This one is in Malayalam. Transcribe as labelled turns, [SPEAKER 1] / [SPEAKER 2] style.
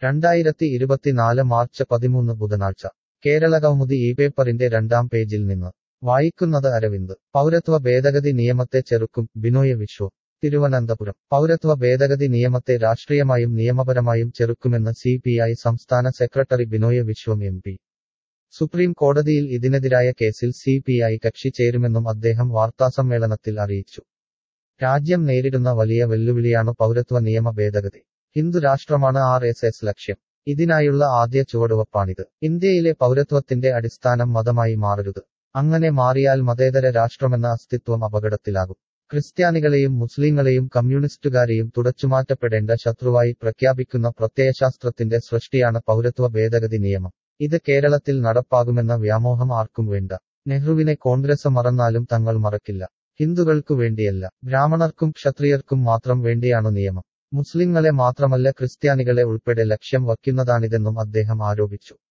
[SPEAKER 1] രണ്ടായിരത്തി ഇരുപത്തിനാല് മാർച്ച് പതിമൂന്ന് ബുധനാഴ്ച കേരള കൗമുദി ഈ പേപ്പറിന്റെ രണ്ടാം പേജിൽ നിന്ന് വായിക്കുന്നത് അരവിന്ദ് പൗരത്വ ഭേദഗതി നിയമത്തെ ചെറുക്കും ബിനോയ് വിശ്വം തിരുവനന്തപുരം പൗരത്വ ഭേദഗതി നിയമത്തെ രാഷ്ട്രീയമായും നിയമപരമായും ചെറുക്കുമെന്ന് സി പി ഐ സംസ്ഥാന സെക്രട്ടറി Binoy Viswam M P supreme കോടതിയിൽ ഇതിനെതിരായ കേസിൽ സി പി ഐ കക്ഷി ചേരുമെന്നും അദ്ദേഹം വാർത്താസമ്മേളനത്തിൽ അറിയിച്ചു രാജ്യം നേരിടുന്ന വലിയ വെല്ലുവിളിയാണ് പൗരത്വ നിയമ ഭേദഗതി ഹിന്ദു രാഷ്ട്രമാണ് ആർ എസ് എസ് ലക്ഷ്യം ഇതിനായുള്ള ആദ്യ ചുവടുവപ്പാണിത് ഇന്ത്യയിലെ പൗരത്വത്തിന്റെ അടിസ്ഥാനം മതമായി മാറരുത് അങ്ങനെ മാറിയാൽ മതേതര രാഷ്ട്രമെന്ന അസ്തിത്വം അപകടത്തിലാകും ക്രിസ്ത്യാനികളെയും മുസ്ലിങ്ങളെയും കമ്മ്യൂണിസ്റ്റുകാരെയും തുടച്ചുമാറ്റപ്പെടേണ്ട ശത്രുവായി പ്രഖ്യാപിക്കുന്ന പ്രത്യയശാസ്ത്രത്തിന്റെ സൃഷ്ടിയാണ് പൗരത്വ ഭേദഗതി നിയമം ഇത് കേരളത്തിൽ നടപ്പാകുമെന്ന വ്യാമോഹം ആർക്കും വേണ്ട നെഹ്റുവിനെ കോൺഗ്രസ് മറന്നാലും തങ്ങൾ മറക്കില്ല ഹിന്ദുക്കൾക്കു വേണ്ടിയല്ല ബ്രാഹ്മണർക്കും ക്ഷത്രിയർക്കും മാത്രം വേണ്ടിയാണ് നിയമം മുസ്ലിങ്ങളെ മാത്രമല്ല ക്രിസ്ത്യാനികളെ ഉൾപ്പെടെ ലക്ഷ്യം വയ്ക്കുന്നതാണിതെന്നും അദ്ദേഹം ആരോപിച്ചു